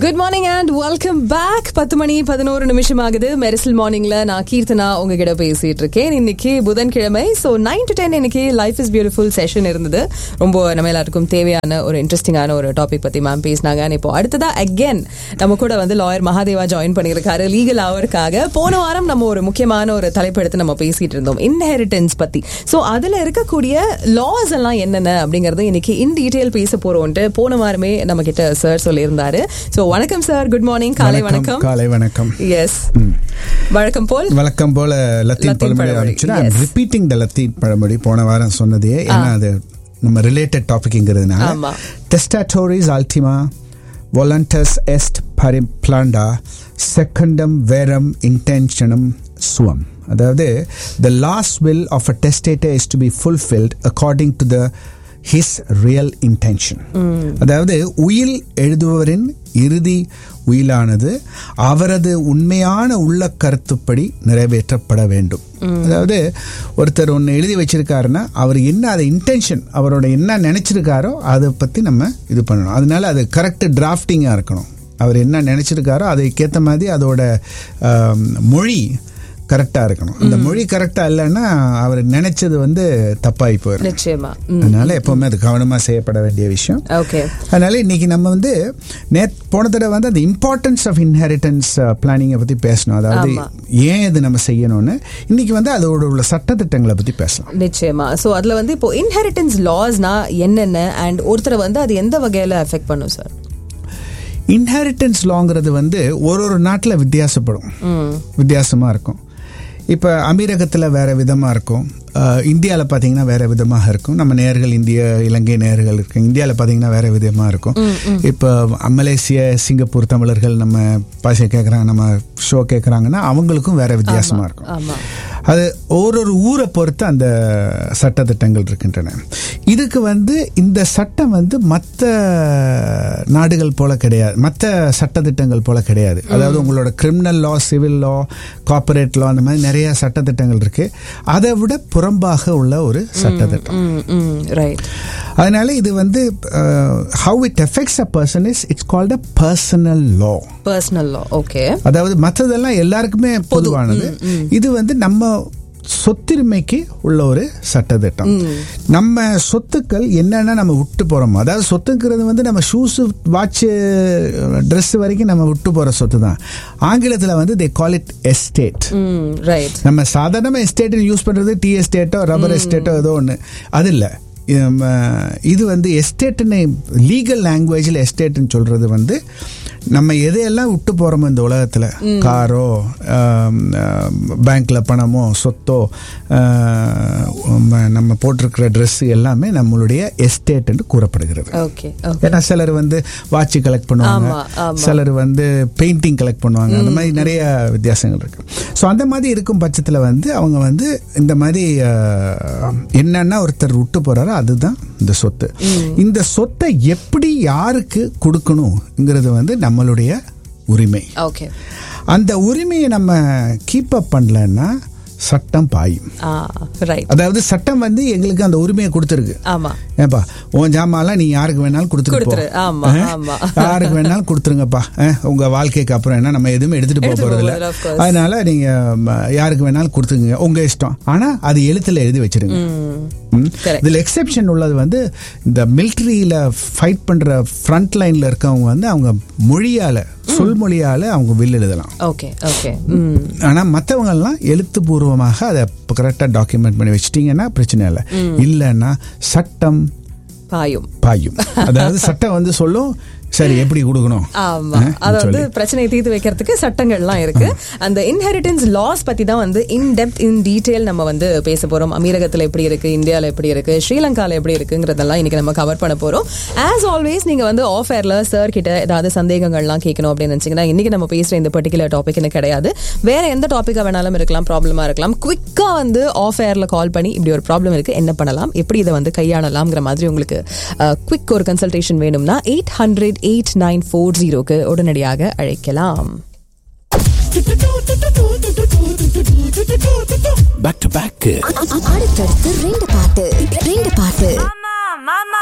Good morning and welcome back பத்து மணி பதினோரு நிமிஷம் ஆகுது மெரிசல் மார்னிங்ல நான் கீர்த்தனா உங்ககிட்ட பேசிட்டு இருக்கேன் இன்னைக்கு புதன்கிழமை ஸோ நைன் டு டென் இன்னைக்கு லைஃப் இஸ் பியூட்டிஃபுல் செஷன் இருந்தது ரொம்ப நம்ம எல்லாருக்கும் தேவையான ஒரு இன்ட்ரெஸ்டிங்கான ஒரு டாபிக் பத்தி மேம் பேசினாங்க And இப்போ அடுத்ததா அகேன் நம்ம கூட வந்து லாயர் மகாதேவா ஜாயின் பண்ணியிருக்காரு லீகல் அவருக்காக போன வாரம் நம்ம ஒரு முக்கியமான ஒரு தலைப்பு எடுத்து நம்ம பேசிட்டு இருந்தோம் இன்ஹெரிட்டன்ஸ் பத்தி ஸோ அதுல இருக்கக்கூடிய லாஸ் எல்லாம் என்னென்ன அப்படிங்கறது இன்னைக்கு இன் டீடைல் பேச போறோம்ட்டு போன வாரமே நம்ம கிட்ட சார் சொல்லியிருந்தாரு ஸோ வணக்கம் சார் குட் மார்னிங் காலை வணக்கம் காலை வணக்கம் எஸ் வழக்கம் போல் வழக்கம் போல லத்தீன் லத்தீன் பழமொழி பழமொழி, ஆரம்பிச்சுன்னா yes. ரிப்பீட்டிங் த லத்தீன் பழமொழி போன வாரம் சொன்னதே ஏன்னா அது நம்ம ரிலேட்டட் டாபிக்ங்கிறதுனால ஆமா. டெஸ்டாட்டோரிஸ் ஆல்டிமா voluntas est pariplanda secundum verum intentionum suam அதாவது the last will of a testator is to be fulfilled according to the his real intention அதாவது உயில் எழுதுபவரின் இறுதி உயிலானது அவரது உண்மையான உள்ள கருத்துப்படி நிறைவேற்றப்பட வேண்டும் அதாவது ஒருத்தர் ஒன்று எழுதி வச்சிருக்காருன்னா அவர் என்ன அதை இன்டென்ஷன் அவரோட என்ன நினைச்சிருக்காரோ அதை பற்றி நம்ம இது பண்ணணும் அதனால அது கரெக்ட் டிராஃப்டிங்காக இருக்கணும் அவர் என்ன நினைச்சிருக்காரோ அதுக்கேற்ற மாதிரி அதோட ஆம், மொழி கரெக்டாக இருக்கணும் அந்த மொழி கரெக்டாக இல்லைன்னா அவர் நினைச்சது வந்து தப்பாகி போயிடும் நிச்சயமா அதனால எப்பவுமே அது கவனமாக செய்யப்பட வேண்டிய விஷயம் ஓகே அதனால இன்னைக்கு நம்ம வந்து நேத் போன தடவை வந்து அந்த இம்பார்ட்டன்ஸ் ஆஃப் இன்ஹெரிட்டன்ஸ் பிளானிங்கை பத்தி பேசணும் அதாவது ஆமா. ஏன் இது நம்ம செய்யணும்னு இன்னைக்கு வந்து அதோட உள்ள சட்டத்திட்டங்களை பத்தி பேசலாம் நிச்சயமா சோ அதுல வந்து இப்போ இன்ஹெரிட்டன்ஸ் லாஸ்னா என்னென்ன அண்ட் ஒருத்தரை வந்து அது எந்த வகையில அஃபெக்ட் பண்ணும் சார் இன்ஹெரிட்டன்ஸ் லாங்கிறது வந்து ஒரு ஒரு நாட்டில் வித்தியாசப்படும் வித்தியாசமா இருக்கும் இப்போ அமீரகத்தில் வேற விதமாக இருக்கும் இந்தியாவில் பார்த்தீங்கன்னா வேற விதமாக இருக்கும் நம்ம நேர்கள் இந்திய இலங்கை நேர்கள் இருக்கு இந்தியாவில் பார்த்தீங்கன்னா வேற விதமாக இருக்கும் இப்போ மலேசிய சிங்கப்பூர் தமிழர்கள் நம்ம பாஷை கேட்குறாங்க நம்ம ஷோ கேட்குறாங்கன்னா அவங்களுக்கும் வேற வித்தியாசமாக இருக்கும் ஆமா அது ஒரு ஒரு ஊரை பொறுத்து அந்த சட்டத்திட்டங்கள் இருக்கின்றன இதுக்கு வந்து இந்த சட்டம் வந்து மற்ற நாடுகள் போல கிடையாது மற்ற சட்டத்திட்டங்கள் போல கிடையாது அதாவது உங்களோட criminal law civil law corporate law அந்த மாதிரி நிறைய சட்டத்திட்டங்கள் இருக்கு அதை விட புறம்பாக உள்ள ஒரு சட்டத்திட்டம் ம் ம் ரைட் அதனால இது வந்து how it affects a person is it's called a personal law personal law okay அதாவது மற்றதெல்லாம் எல்லாருக்குமே பொதுவானது இது வந்து நம்ம சொத்துரிமைக்கு உள்ள ஒரு சட்டத்திட்டம் நம்ம சொத்துக்கள் என்னென்ன நம்ம விட்டு போறோமோ அதாவது சொத்துக்கிறது வந்து நம்ம ஷூஸ் வாட்ச் Dress வரைக்கும் நம்ம விட்டு போற சொத்து தான் ஆங்கிலத்தில் வந்து தே கால் இட் எஸ்டேட் ம் ரைட் நம்ம சாதாரண எஸ்டேட் யூஸ் பண்றது டீ எஸ்டேட்டோ ரப்பர் எஸ்டேட்டோ ஏதோ ஒன்று அது இல்லை இது வந்து எஸ்டேட்னு லீகல் லாங்குவேஜில் எஸ்டேட்னு சொல்றது வந்து நம்ம எதையெல்லாம் விட்டு போறோமோ இந்த உலகத்தில் காரோ பேங்க்ல பணமோ சொத்தோ ஆம், நம்ம போட்டிருக்கிற ட்ரெஸ் எல்லாமே நம்மளுடைய எஸ்டேட் என்று கூறப்படுகிறது ஓகே ஓகே ஏன்னா சிலர் வந்து வாட்ச் கலெக்ட் பண்ணுவாங்க ஆமா, ஆமா. சிலர் வந்து பெயிண்டிங் கலெக்ட் பண்ணுவாங்க அந்த மாதிரி நிறைய வித்தியாசங்கள் இருக்கு ஸோ அந்த மாதிரி இருக்கும் பட்சத்தில் வந்து அவங்க வந்து இந்த மாதிரி அஹ், என்னன்னா ஒருத்தர் விட்டு போறாரோ அதுதான் இந்த சொத்து இந்த சொத்தை எப்படி யாருக்கு கொடுக்கணுங்கிறது வந்து நம்மளுடைய உரிமை ஓகே அந்த உரிமையை நம்ம கீப் அப் பண்ணலன்னா சட்டம் பாயும் ஆ ரைட் அதாவது சட்டம் வந்து எங்களுக்கு அந்த உரிமையை கொடுத்துருக்கு ஆமா ஏப்பா உன் ஜாமான்லாம் நீ யாருக்கு வேணாலும் கொடுத்துட்டு போ. கொடுத்துரு. ஆமா, ஆ? ஆமா. யாருக்கு வேணாலும் கொடுத்துருங்கப்பா ஆ, உங்க வாழ்க்கைக்கு அப்புறம் என்ன நம்ம எதுவுமே எடுத்துட்டு போக எடுத்துட்டு போறது இல்ல போறதில்ல, of course. அதனால நீங்க ம, யாருக்கு வேணாலும் கொடுத்துங்க உங்க இஷ்டம் ஆனா அது எழுத்துல எழுதி வச்சிருங்க ம்? Correct. இதுல எக்ஸெப்ஷன் உள்ளது வந்து இந்த மிலிட்ரியில ஃபைட் பண்ற ஃப்ரண்ட் லைன்ல இருக்கவங்க வந்து அவங்க மொழியால சொல்மொழியால அவங்க வில் எழுதலாம் ஓகே ஓகே ம் ஆனா மத்தவங்க எல்லாம் எழுத்துப்பூர்வமாக அதை கரெக்டா டாக்குமெண்ட் பண்ணி வச்சிட்டீங்கன்னா பிரச்சனை இல்லை இல்லைன்னா சட்டம் பாயும் பாயும் அதாவது சட்டம் வந்து சொல்லும் சரி எப்படி கொடுக்கணும் ஆமா ஆ, அது வந்து சொல்லி. பிரச்சனையை தீர்த்து வைக்கிறதுக்கு சட்டங்கள்லாம் இருக்கு அந்த இன்ஹெரிட்டன்ஸ் லாஸ் பத்தி தான் வந்து இன் டெப்த் இன் டீடைல் நம்ம வந்து பேச போறோம் அமீரகத்துல எப்படி இருக்கு இந்தியால எப்படி இருக்கு ஸ்ரீலங்கால எப்படி இருக்குங்கிறதெல்லாம் இன்னைக்கு நம்ம கவர் பண்ண போறோம் ஆஸ் ஆல்வேஸ் நீங்க வந்து ஆஃப் ஏர்ல சார் கிட்ட ஏதாவது சந்தேகங்கள்லாம் கேட்கணும் அப்படின்னு நினைச்சீங்கன்னா இன்னைக்கு நம்ம பேசுற இந்த பர்டிகுலர் டாபிக்னு கிடையாது வேற எந்த டாபிக்கா வேணாலும் இருக்கலாம் ப்ராப்ளமா இருக்கலாம் குவிக்கா வந்து ஆஃப் ஏர்ல கால் பண்ணி இப்படி ஒரு ப்ராப்ளம் இருக்கு என்ன பண்ணலாம் எப்படி இதை வந்து கையாளலாம்ங்கிற மாதிரி உங்களுக்கு குவிக் ஒரு கன்சல்டேஷன் வேணும்னா eight hundred eight nine four ஜீரோக்கு உடனடியாக அழைக்கலாம் பேக் டு பேக் அடுத்தடுத்து ரெண்டு பாட்டு ரெண்டு பாட்டு